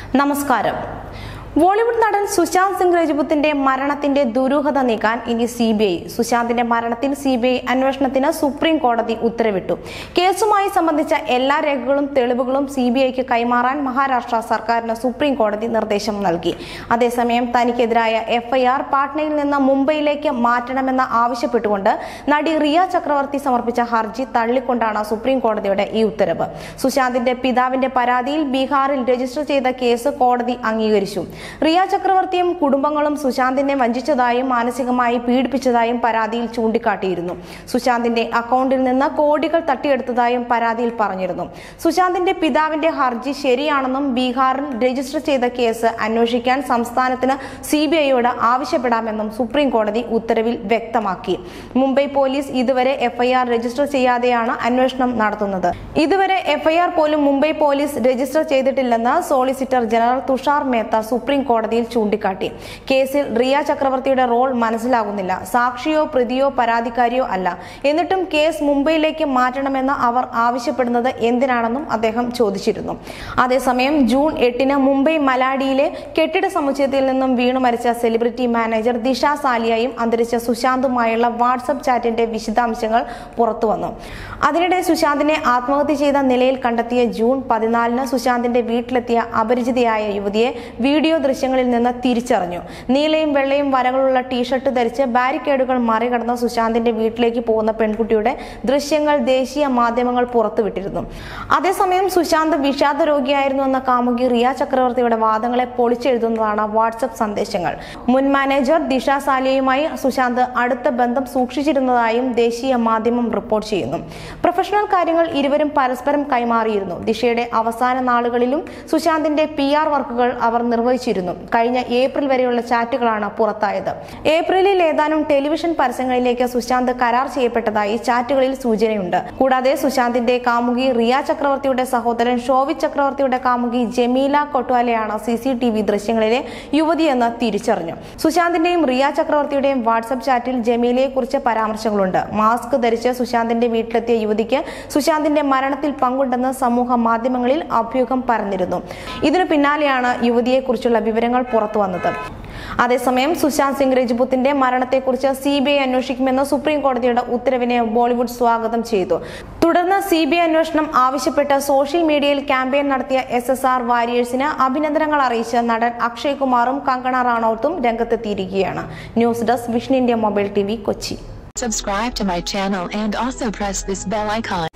നമസ്കാരം ബോളിവുഡ് നടൻ സുശാന്ത് സിംഗ് രജപുത്തിന്റെ മരണത്തിന്റെ ദുരൂഹത നീക്കാൻ ഇനി സി ബി ഐ സുശാന്തിന്റെ മരണത്തിൽ സി ബി ഐ അന്വേഷണത്തിന് സുപ്രീം കോടതി ഉത്തരവിട്ടു കേസുമായി സംബന്ധിച്ച എല്ലാ രേഖകളും തെളിവുകളും സി ബി ഐക്ക് കൈമാറാൻ മഹാരാഷ്ട്ര സർക്കാരിന് സുപ്രീം കോടതി നിർദ്ദേശം നൽകി അതേസമയം തനിക്കെതിരായ എഫ്ഐആർ പാട്നയിൽ നിന്ന് മുംബൈയിലേക്ക് മാറ്റണമെന്ന് ആവശ്യപ്പെട്ടുകൊണ്ട് നടി റിയ ചക്രവർത്തി സമർപ്പിച്ച ഹർജി തള്ളിക്കൊണ്ടാണ് സുപ്രീം കോടതിയുടെ ഈ ഉത്തരവ് സുശാന്തിന്റെ പിതാവിന്റെ പരാതിയിൽ ബീഹാറിൽ രജിസ്റ്റർ ചെയ്ത കേസ് കോടതി അംഗീകരിച്ചു റിയ ചക്രവർത്തിയും കുടുംബങ്ങളും സുശാന്തിനെ വഞ്ചിച്ചതായും മാനസികമായി പീഡിപ്പിച്ചതായും പരാതിയിൽ ചൂണ്ടിക്കാട്ടിയിരുന്നു സുശാന്തിന്റെ അക്കൗണ്ടിൽ നിന്ന് കോടികൾ തട്ടിയെടുത്തതായും പരാതിയിൽ പറഞ്ഞിരുന്നു സുശാന്തിന്റെ പിതാവിന്റെ ഹർജി ശരിയാണെന്നും ബീഹാറിൽ രജിസ്റ്റർ ചെയ്ത കേസ് അന്വേഷിക്കാൻ സംസ്ഥാനത്തിന് സി ബി ഐയോട് ആവശ്യപ്പെടാമെന്നും സുപ്രീം കോടതി ഉത്തരവിൽ വ്യക്തമാക്കി മുംബൈ പോലീസ് ഇതുവരെ എഫ്ഐആർ രജിസ്റ്റർ ചെയ്യാതെയാണ് അന്വേഷണം നടത്തുന്നത് ഇതുവരെ എഫ്ഐആർ പോലും മുംബൈ പോലീസ് രജിസ്റ്റർ ചെയ്തിട്ടില്ലെന്ന് solicitor general Tushar Mehta supreme കോടതിയിൽ ചൂണ്ടിക്കാട്ടി കേസിൽ റിയ ചക്രവർത്തിയുടെ റോൾ മനസ്സിലാകുന്നില്ല സാക്ഷിയോ പ്രതിയോ പരാതിക്കാരിയോ അല്ല എന്നിട്ടും കേസ് മുംബൈയിലേക്ക് മാറ്റണമെന്ന് അവർ ആവശ്യപ്പെടുന്നത് എന്തിനാണെന്നും അദ്ദേഹം ചോദിച്ചിരുന്നു അതേസമയം ജൂൺ എട്ടിന് മുംബൈ മലാഡിയിലെ കെട്ടിട സമുച്ചയത്തിൽ നിന്നും വീണു മരിച്ച സെലിബ്രിറ്റി മാനേജർ ദിഷ സാലിയയും അന്തരിച്ച സുശാന്തുമായുള്ള വാട്സപ്പ് ചാറ്റിന്റെ വിശദാംശങ്ങൾ പുറത്തുവന്നു അതിനിടെ സുശാന്തിനെ ആത്മഹത്യ ചെയ്ത നിലയിൽ കണ്ടെത്തിയ ജൂൺ പതിനാലിന് സുശാന്തിന്റെ വീട്ടിലെത്തിയ അപരിചിതയായ യുവതിയെ വീഡിയോ ദൃശ്യങ്ങളിൽ നിന്ന് തിരിച്ചറിഞ്ഞു നീലയും വെള്ളയും വരകളുള്ള ടീഷർട്ട് ധരിച്ച് ബാരിക്കേഡുകൾ മറികടന്ന സുശാന്തിന്റെ വീട്ടിലേക്ക് പോകുന്ന പെൺകുട്ടിയുടെ ദൃശ്യങ്ങൾ ദേശീയ മാധ്യമങ്ങൾ പുറത്തുവിട്ടിരുന്നു അതേസമയം സുശാന്ത് വിഷാദ രോഗിയായിരുന്നു എന്ന കാമുകി റിയ ചക്രവർത്തിയുടെ വാദങ്ങളെ പൊളിച്ചെഴുതുന്നതാണ് വാട്സപ്പ് സന്ദേശങ്ങൾ മുൻ മാനേജർ ദിഷ സാലിയയുമായി സുശാന്ത് അടുത്ത ബന്ധം സൂക്ഷിച്ചിരുന്നതായും ദേശീയ മാധ്യമം റിപ്പോർട്ട് ചെയ്യുന്നു പ്രൊഫഷണൽ കാര്യങ്ങൾ ഇരുവരും പരസ്പരം കൈമാറിയിരുന്നു ദിഷയുടെ അവസാന നാളുകളിലും സുശാന്തിന്റെ പി ആർ വർക്കുകൾ അവർ നിർവഹിച്ചിരുന്നു കഴിഞ്ഞ ഏപ്രിൽ വരെയുള്ള ചാറ്റുകളാണ് പുറത്തായത് ഏപ്രിലിൽ ഏതാനും ടെലിവിഷൻ പരസ്യങ്ങളിലേക്ക് സുശാന്ത് കരാർ ചെയ്യപ്പെട്ടതായി ചാറ്റുകളിൽ സൂചനയുണ്ട് കൂടാതെ സുശാന്തിന്റെ കാമുകി റിയ ചക്രവർത്തിയുടെ സഹോദരൻ ഷോവിത് ചക്രവർത്തിയുടെ കാമുകി ജമീല കൊട്വാലയാണ് സി സി ടി വി ദൃശ്യങ്ങളിലെ യുവതിയെന്ന് തിരിച്ചറിഞ്ഞു സുശാന്തിന്റെയും റിയ ചക്രവർത്തിയുടെയും വാട്സപ്പ് ചാറ്റിൽ ജമീലയെ കുറിച്ച് പരാമർശങ്ങളുണ്ട് മാസ്ക് ധരിച്ച് സുശാന്തിന്റെ വീട്ടിലെത്തിയ യുവതിക്ക് സുശാന്തിന്റെ മരണത്തിൽ പങ്കുണ്ടെന്ന് സമൂഹ മാധ്യമങ്ങളിൽ അഭ്യൂഹം പരന്നിരുന്നു ഇതിനു പിന്നാലെയാണ് യുവതിയെക്കുറിച്ചുള്ള വിവരങ്ങൾ പുറത്തു വന്നത് അതേസമയം സുശാന്ത് സിംഗ് രജ്പുത്തിന്റെ മരണത്തെക്കുറിച്ച് സി ബി ഐ അന്വേഷിക്കുമെന്ന സുപ്രീം കോടതിയുടെ ഉത്തരവിനെ ബോളിവുഡ് സ്വാഗതം ചെയ്തു തുടർന്ന് സി ബി ഐ അന്വേഷണം ആവശ്യപ്പെട്ട് സോഷ്യൽ മീഡിയയിൽ ക്യാമ്പയിൻ നടത്തിയ എസ് എസ് ആർ വാരിയേഴ്സിന് അഭിനന്ദനങ്ങൾ അറിയിച്ച് നടൻ അക്ഷയ് കുമാറും കങ്കണ റാണൌത്തും രംഗത്തെത്തിയിരിക്കുകയാണ് news desk Vishnu India mobile T Kochi Subscribe to my channel and also press this bell icon.